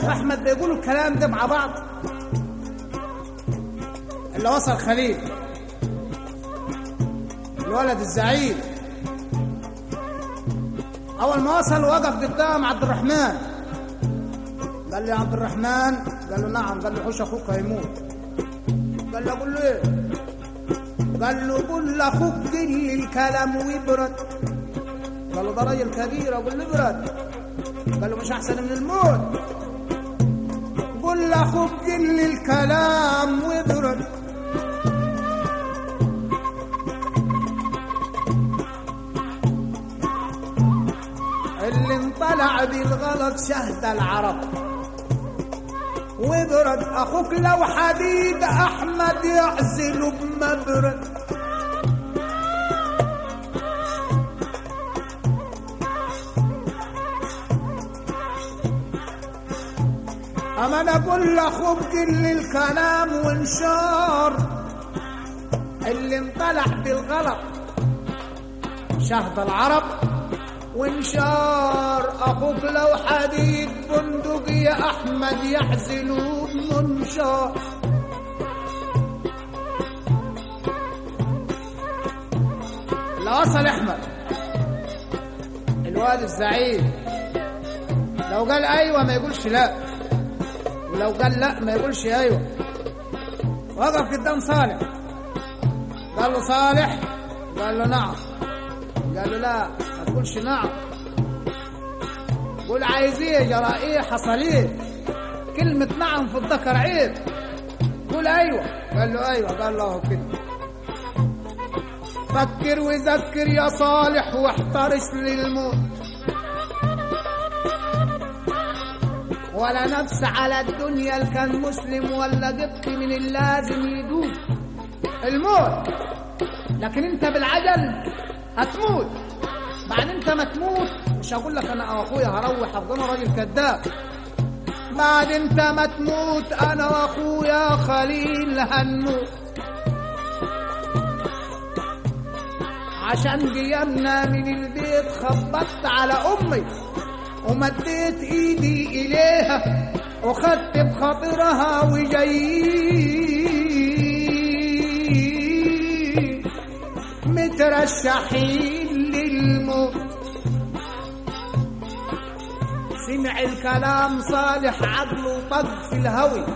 صالح واحمد بيقولوا الكلام ده مع بعض اللي وصل خليل الولد الزعيم اول ما وصل وقف قدام عبد الرحمن قال لي يا عبد الرحمن قال له نعم قال له حوش اخوك هيموت قال له قول له ايه قال له قول لاخوك قل الكلام ويبرد قال له ده راجل كبير اقول له ابرد قال له مش احسن من الموت قول لاخوك قل الكلام ويبرد اللي انطلع بالغلط شهد العرب وبرد اخوك لو حديد احمد يعزل بمبرد اما انا اقول لاخوك كل الكلام وانشار اللي انطلع بالغلط شهد العرب وانشار اخوك لو حديد بندق يا احمد يحزلوا منشار لا وصل احمد الواد الزعيم لو قال ايوه ما يقولش لا ولو قال لا ما يقولش ايوه وقف قدام صالح قال له صالح قال له نعم قال له لا ما تقولش نعم قول عايز ايه جرى ايه حصل ايه كلمة نعم في الذكر عيب قول ايوه قال له ايوه قال له كده فكر وذكر يا صالح واحترس للموت ولا نفس على الدنيا اللي كان مسلم ولا قط من اللازم يدوب الموت لكن انت بالعجل هتموت بعد انت ما تموت مش هقول لك انا واخويا هروح افضل راجل كذاب بعد انت ما تموت انا واخويا خليل هنموت عشان قيامنا من البيت خبطت على امي ومديت ايدي اليها وخدت بخاطرها وجايين مترشحين للموت سمع الكلام صالح عقله طق في الهوي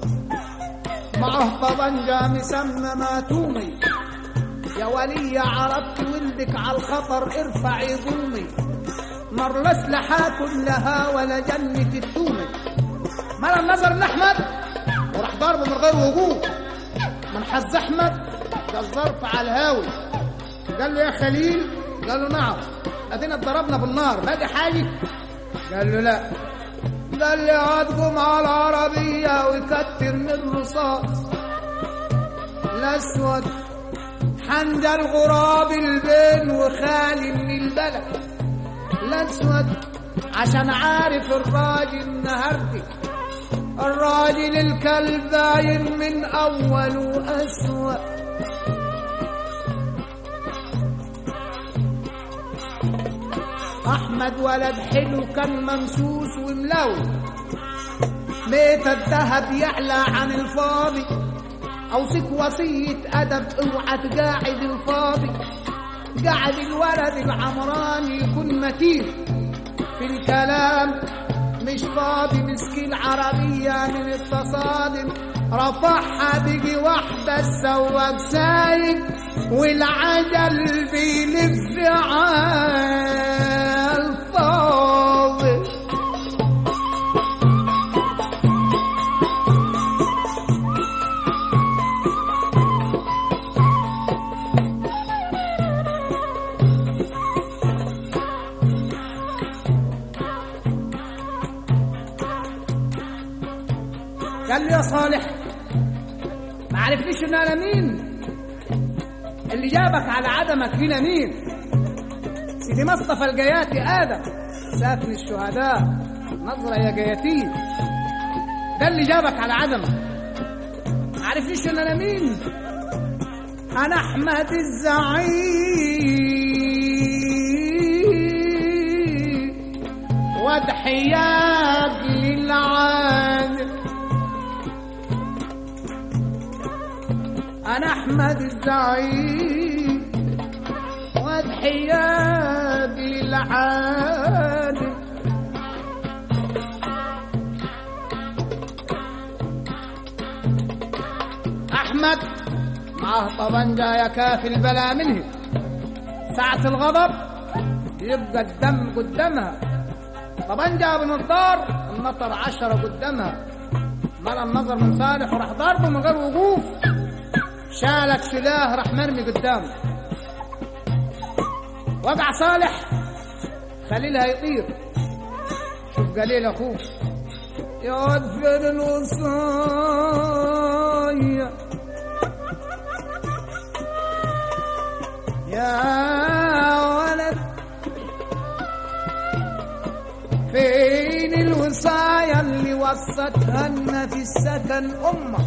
معه طبنجة مسمى تومي يا ولي عرضت ولدك على الخطر ارفعي ظلمي مر الاسلحة كلها ولا جنة التومي ملا النظر لاحمد وراح ضربه من غير وجود من حظ احمد ده الظرف على الهاوي قال له يا خليل قال له نعم ادينا اتضربنا بالنار باقي حاجه قال له لا قال لي هتقوم على العربية ويكتر من الرصاص الأسود حند الغراب البين وخالي من البلد الأسود عشان عارف الراجل النهاردي الراجل الكلب باين من أول أسود احمد ولد حلو كان ممسوس وملوي ميت الذهب يعلى عن الفاضي اوصيك وصية ادب اوعى تقاعد الفاضي قاعد الولد العمراني يكون متين في الكلام مش فاضي مسكين عربية من التصادم رفعها بيجي واحدة السواق سايق والعجل بيلف عالفاضي قال لي يا صالح ما عرفنيش ان انا مين اللي جابك على عدمك هنا مين سيدي مصطفى الجياتي ادم ساكن الشهداء نظرة يا جياتي ده اللي جابك على عدمك ما عرفنيش ان انا مين انا احمد الزعيم وضحياك لله العادل أنا أحمد الزعيم وضحياتي العادل أحمد معه طبنجة يا كافي البلا منه ساعة الغضب يبقى الدم قدامها طبنجة بنضار النطر عشرة قدامها ملا النظر من صالح وراح ضربه من غير وقوف شالك سلاح راح مرمي قدامه وقع صالح خليلها يطير شوف قليل اخوه يدفن الوصايا يا ولد فين الوصايا اللي وصتها لنا في السكن امك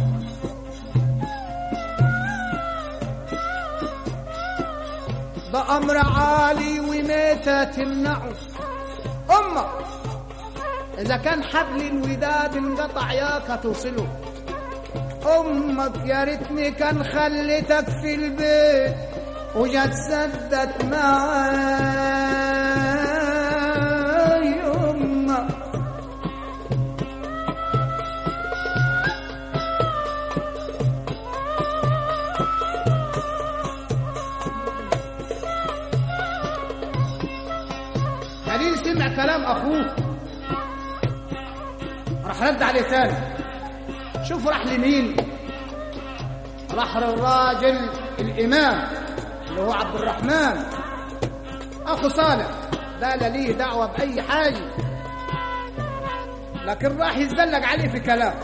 ده امر عالي ومتى تمنعه امك اذا كان حبل الوداد انقطع ياك توصله امك يا ريتني كان خليتك في البيت وجت سدت معاي امك خليل سمع كلام اخوه راح رد عليه تاني شوف راح لمين راح للراجل الامام اللي هو عبد الرحمن اخو صالح ده لا ليه دعوه باي حاجه لكن راح يتزلق عليه في كلام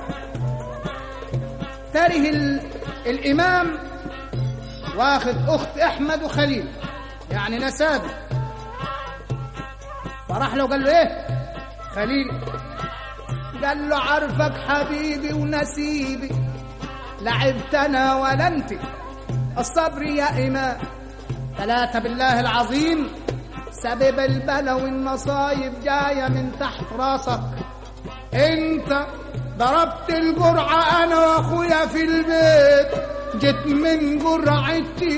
تاره ال... الامام واخد اخت احمد وخليل يعني نسابه فراح له قال له ايه خليل قال له عارفك حبيبي ونسيبي لعبت انا ولا انت الصبر يا امام ثلاثة بالله العظيم سبب البلا والمصايب جاية من تحت راسك انت ضربت الجرعة انا واخويا في البيت جيت من جرعتي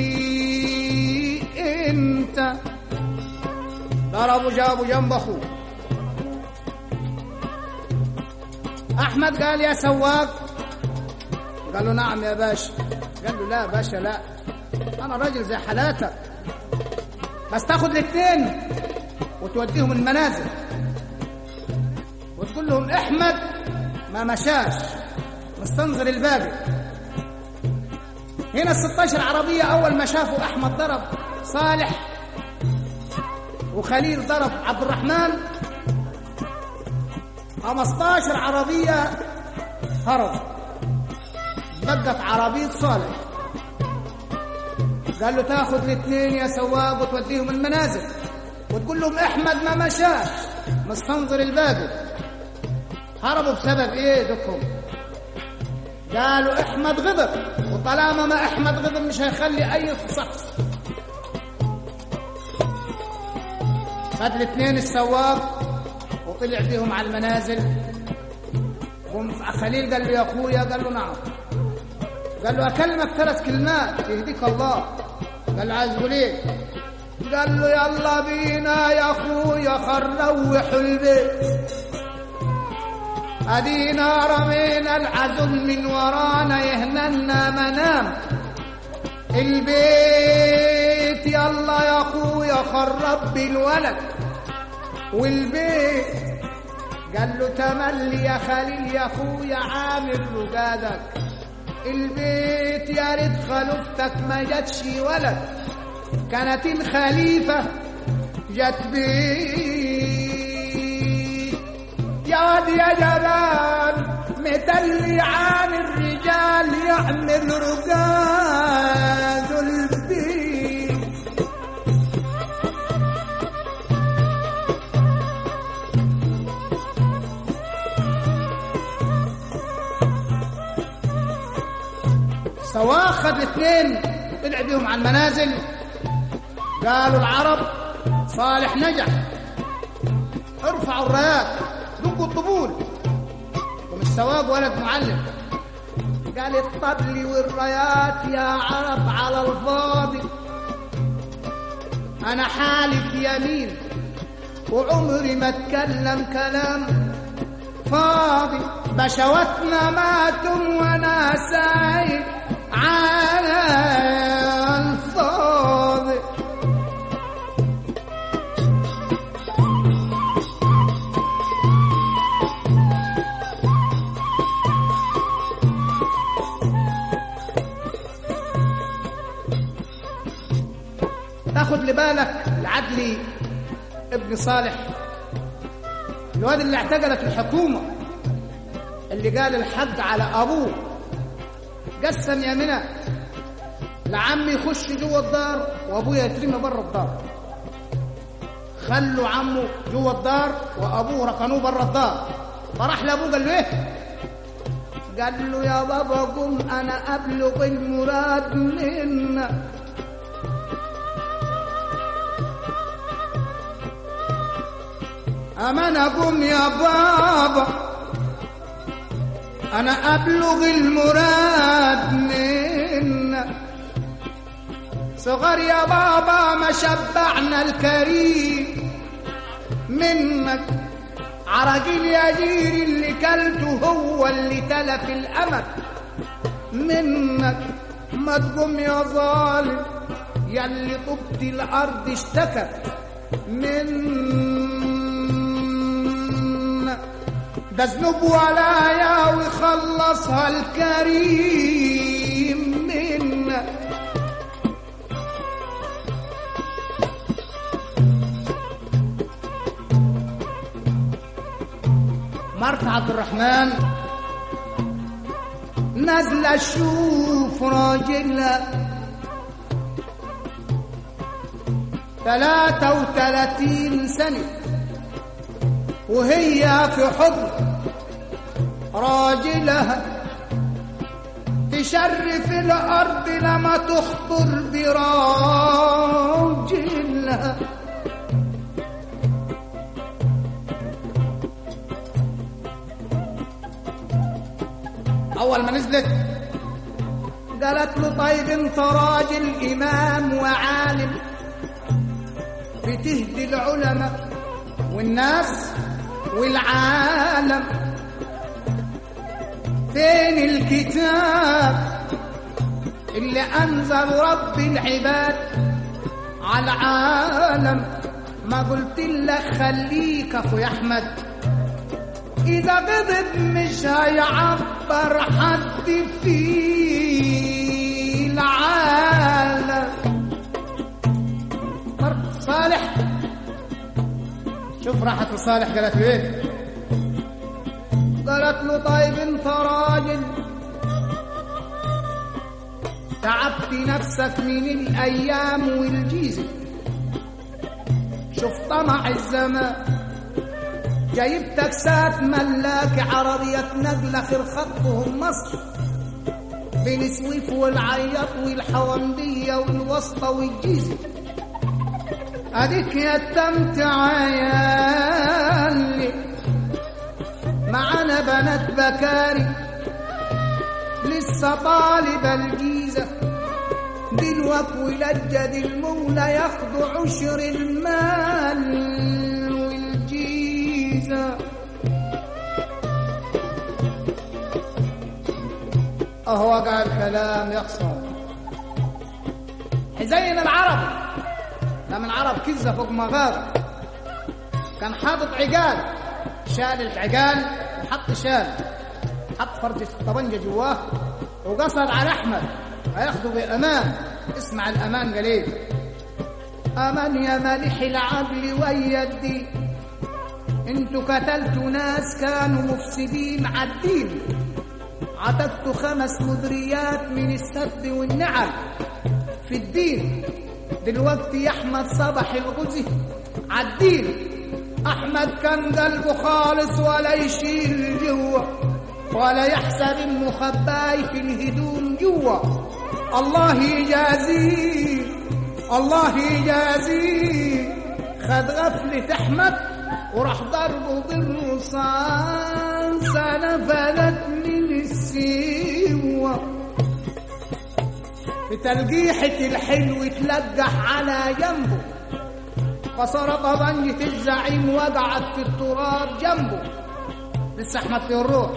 انت ضربوا جابوا جنب اخوه احمد قال يا سواق قال له نعم يا باشا قال له لا باشا لا انا راجل زي حالاتك بس تاخد الاثنين وتوديهم المنازل وتقول لهم احمد ما مشاش مستنظر الباقي هنا ال 16 عربية أول ما شافوا أحمد ضرب صالح وخليل ضرب عبد الرحمن 15 عربية هرب بقت عربية صالح قال له تاخذ الاثنين يا سواق وتوديهم المنازل وتقول لهم احمد ما مشاش مستنظر الباقي هربوا بسبب ايه دكم قالوا احمد غضب وطالما ما احمد غضب مش هيخلي اي شخص خد الاثنين السواق وطلع بيهم على المنازل قام خليل قال له يا اخويا قال له نعم قال له اكلمك ثلاث كلمات يهديك الله قال له عايز تقول ايه قال له يلا بينا يا اخويا خروحوا البيت ادينا رمينا العزم من ورانا يهننا منام البيت يلا يا اخويا خرب بالولد والبيت قال له تملي يا خليل يا اخويا عامل رقادك البيت يا ريت خلفتك ما جاتش ولد كانت الخليفة جت بيت يا واد يا جبان متلي عن الرجال يعمل رقاد البيت سواء خد الاثنين طلع بيهم على المنازل قالوا العرب صالح نجح ارفعوا الرايات دقوا الطبول سواق ولد معلم قال الطبل والرايات يا عرب على الفاضي انا حالف يمين وعمري ما اتكلم كلام فاضي بشوتنا ماتم وانا سايق على الفاضي تاخد لبالك العدلي ابن صالح الواد اللي اعتقلت الحكومة اللي قال الحق على أبوه قسم يمينه لعمي يخش جوه الدار وأبويا يترمي برا الدار خلوا عمه جوه الدار وأبوه ركنوه برا الدار فراح لأبوه قال له إيه قال له يا بابا قم أنا أبلغ المراد منك أمن أقوم يا بابا أنا أبلغ المراد منك صغر يا بابا ما شبعنا الكريم منك عرق اليجير اللي كلته هو اللي تلف الأمل منك ما تقوم يا ظالم يلي طبت الأرض اشتكت منك ده ذنوب ولايا ويخلصها الكريم منا مرت عبد الرحمن نازلة اشوف راجلها ثلاثة وثلاثين سنة وهي في حضن راجلها تشرف الأرض لما تخطر براجلها أول ما نزلت قالت له طيب انت راجل إمام وعالم بتهدي العلماء والناس والعالم فين الكتاب اللي أنزل رب العباد على العالم ما قلت لك خليك أخوي أحمد إذا غضب مش هيعبر حد في العالم مرت صالح شوف راحت لصالح قالت له ايه قالت له طيب انت راجل تعبت نفسك من الايام والجيزه شوف طمع الزمان جايبتك سات ملاك عربية نقلة خير خطهم مصر بين سويف والعيط والحوندية والوسطى والجيزة أديك يتمت عيالي معنا بنات بكاري لسه طالب الجيزة دلوك ولجد المولى ياخدوا عشر المال والجيزة أهو قال كلام يخسر حزين العرب لما العرب كزة فوق مغارة كان حاطط عقال شال العقال وحط شال حط فرجة الطبنجة جواه وقصد على أحمد هياخده بأمان اسمع الأمان قال ايه أمان يا مالح العدل ويا الدين انتوا قتلتوا ناس كانوا مفسدين عالدين عتقتوا خمس مدريات من السد والنعم في الدين دلوقتي يا احمد صبح الغزي عالدين احمد كان قلبه خالص ولا يشيل جوا ولا يحسب انه خباي في الهدوم جوا الله يجازيه الله يجازيه خد غفلة احمد وراح ضربه بالرصاص نفذت من السيوة في تلقيحة الحلو تلقح على جنبه فصار طبنجة الزعيم وقعت في التراب جنبه لسه احمد في الروح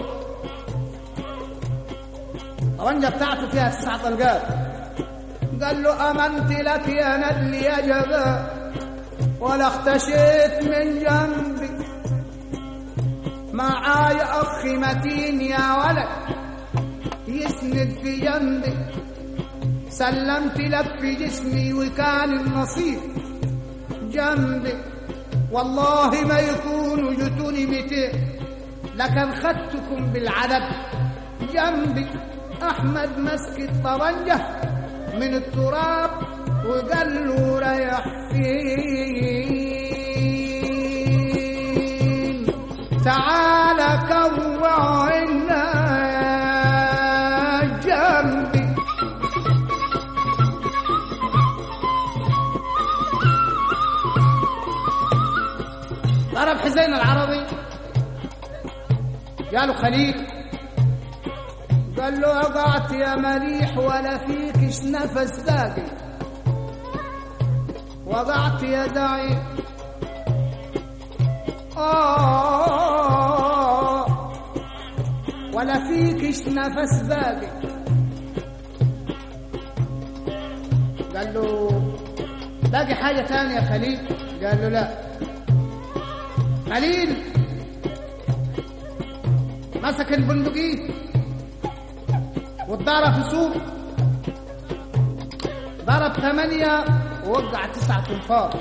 طبنجة بتاعته فيها تسع طلقات قال له امنت لك يا ندل يا جبال ولا اختشيت من جنبي معاي اخي متين يا ولد يسند في جنبي سلمت لك في جسمي وكان النصيب جنبي والله ما يكونوا جتوني ميتين لكن خدتكم بالعدد جنبي احمد مسك الطبنجه من التراب وقال له ريح فين تعال كوعنا جنبي ضرب حسين العربي قالوا خليل قال له وقعت يا مليح ولا فيكش نفس باقي وقعت يا داعي آه ولا فيكش نفس باقي قال له باقي حاجة تانية يا خليل قال له لا خليل مسك البندقية واتضرب في سوق ضرب ثمانية ووقع تسعة انفار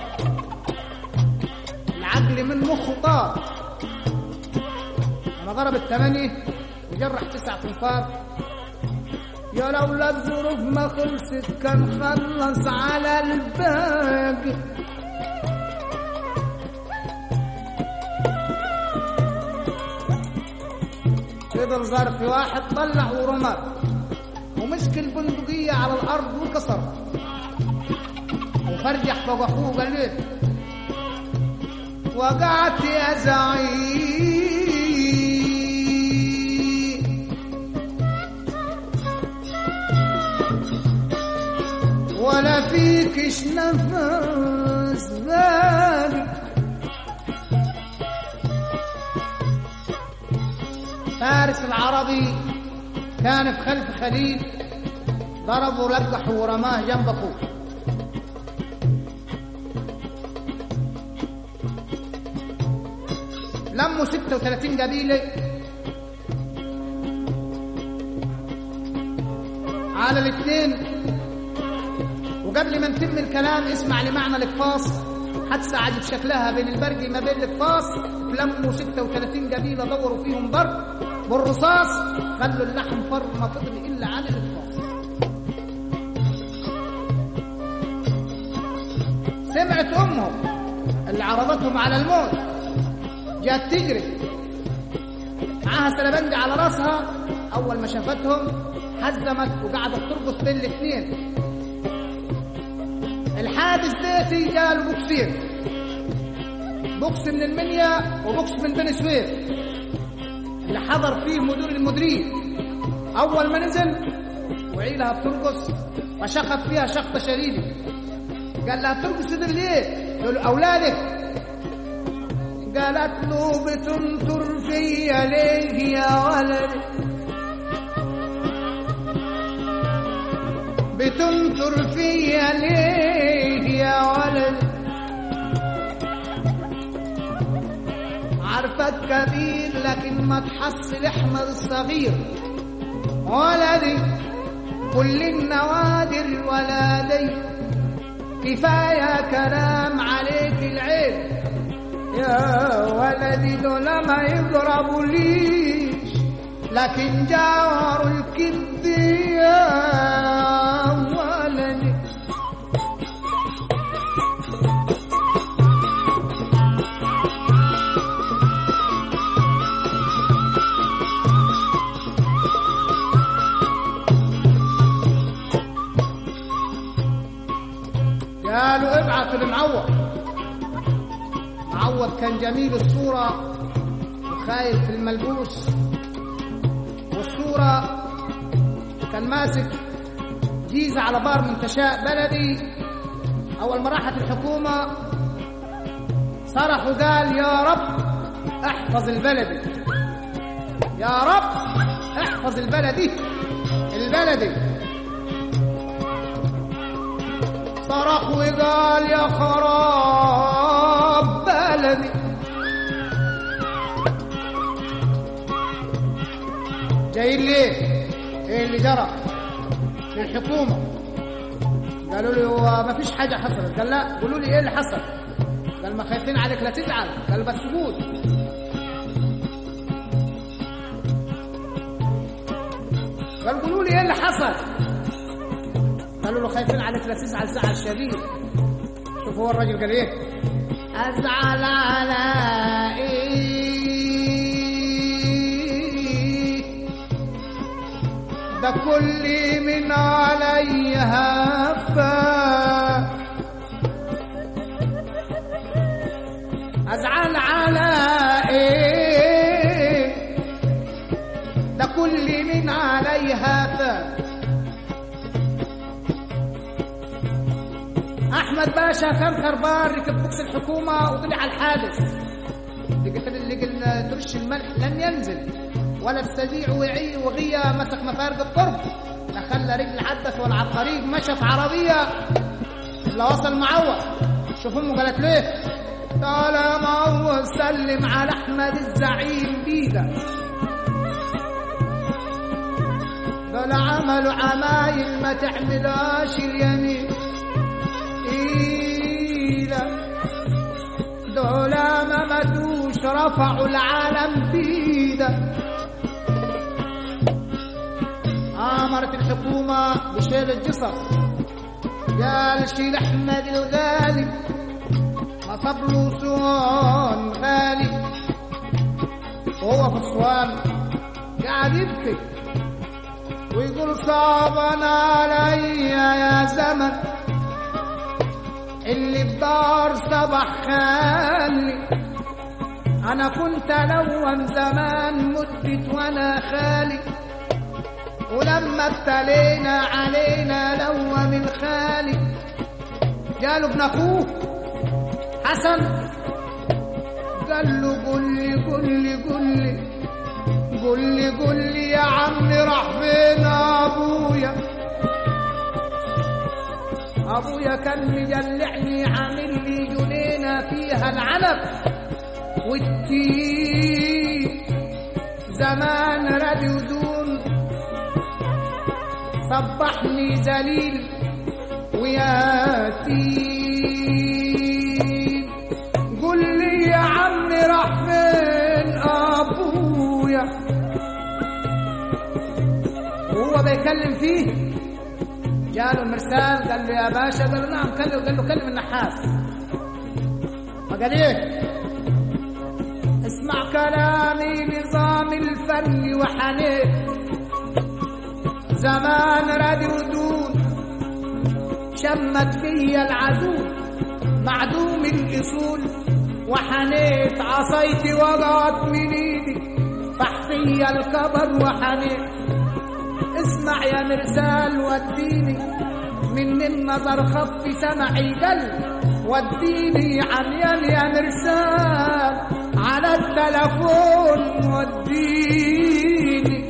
العقل من مخه طار لما ضرب الثمانية وجرح تسعة انفار يا لولا الظروف ما خلصت كان خلص على الباقي فضل ظرف واحد طلع ورماه ومسك البندقية على الأرض وكسرها وفرجح فوق أخوه قال له وقعت يا زعيم ولا فيكش نفس بالي فارس العربي كان في خلف خليل ضرب ولقح ورماه جنب اخوه لموا 36 قبيله على الاثنين وقبل ما نتم الكلام اسمع لمعنى القفاص حادثة عجب شكلها بين البرقي ما بين القفاص لموا 36 قبيلة دوروا فيهم ضرب بالرصاص خلوا اللحم فر ما فضل إلا على القفاص سمعت أمهم اللي عرضتهم على الموت جات تجري معاها سلبنجة على راسها أول ما شافتهم حزمت وقعدت ترقص بين الاثنين الحادث ده في جال بوكسين بوكس من المنيا وبوكس من بني سويف اللي حضر فيه مدير المديرين اول ما نزل وعيلها بترقص فشخط فيها شخطه شديده قال لها بترقص دي ليه؟ قال له اولادك قالت له بتنطر فيا ليه يا ولد بتنطر فيا ليه يا ولد عارفك كبير لكن ما تحصل احمد الصغير ولدي كل النوادر ولدي كفاية كلام عليك العيب يا ولدي دول ما يقربوا ليش لكن جاوروا الكذب يا ولدي قالوا ابعثوا المعوض عوض كان جميل الصورة وخايف في الملبوس والصورة كان ماسك جيزة على بار منتشاء بلدي أول ما راحت الحكومة صرخ وقال يا رب احفظ البلدي يا رب احفظ البلدي البلدي صرخ وقال يا خراب بلدي جايين ليه؟ ايه اللي جرى؟ للحكومة قالوا له هو ما فيش حاجة حصلت قال لا قولوا لي ايه اللي حصل؟ قال ما خايفين عليك لا تزعل قال بس قول قال قولوا لي ايه اللي حصل؟ قالوا له خايفين عليك لا تزعل زعل شديد شوف هو الراجل قال ايه ازعل على ايه ده كل من عليها هفا ازعل على ايه ده كل من عليها فا احمد باشا كان خربان ركب بوكس الحكومه وطلع على الحادث لقيت لقى ترش الملح لن ينزل ولا السجيع وعي وغية مسك مفارق القرب لا خلى رجل عدت ولا على الطريق مشت عربية لا وصل معوض شوف امه قالت ليه قال يا معوض سلم على احمد الزعيم بيدك دول عملوا عمايل ما تعملهاش اليمين إيلا دول ما ماتوش رفعوا العالم بيدك امرت الحكومه بشيل الجسر قال شيل احمد الغالي ما صب له سوان غالي وهو في الصوان قاعد يبكي ويقول صعبا علي يا زمن اللي بدار صبح خالي انا كنت لون زمان مدت وانا خالي ولما ابتلينا علينا لوم الخالي جاله ابن اخوه حسن قال له قل لي قل لي قل لي قل لي قل لي يا عمي راح فين ابويا ابويا كان مجلعني عامل لي جنينه فيها العنب والتين زمان ردي ودون صبحني ذليل وياتيم قل لي يا عمي راح فين ابويا وهو بيكلم فيه جاله المرسال قال له يا باشا قال له نعم كلم قال له كلم النحاس فقال ايه اسمع كلامي نظام الفن وحنيه زمان ردي ودود شمت فيا العدو معدوم الاصول وحنيت عصيتي وقعت من ايدي فح فيا الكبر وحنيت اسمع يا مرسال وديني من النظر خف سمعي قل وديني عميان يا مرسال على التلفون وديني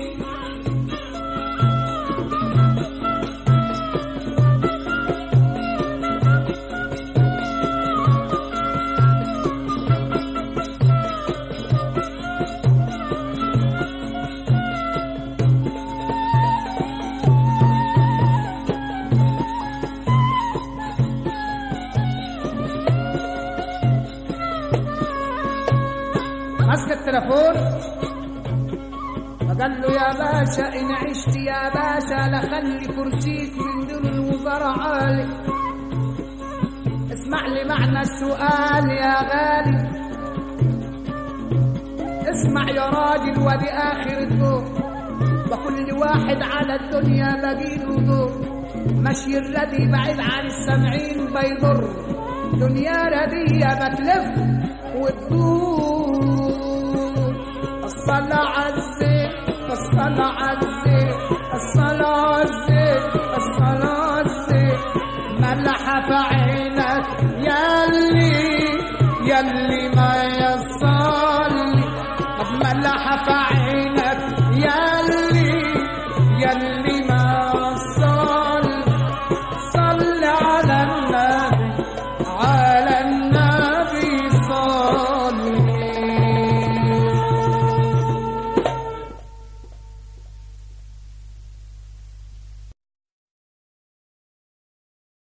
مسك التلفون فقال له يا باشا إن عشت يا باشا لخلي كرسيك من دون الوزراء عالي اسمع لي معنى السؤال يا غالي اسمع يا راجل ودي آخر الدور وكل واحد على الدنيا بقيله دور مشي الردي بعيد عن السامعين بيضر دنيا ردية بتلف والدود الصلاة عالزين الصلاة عالزين الصلاة عالزين الصلاة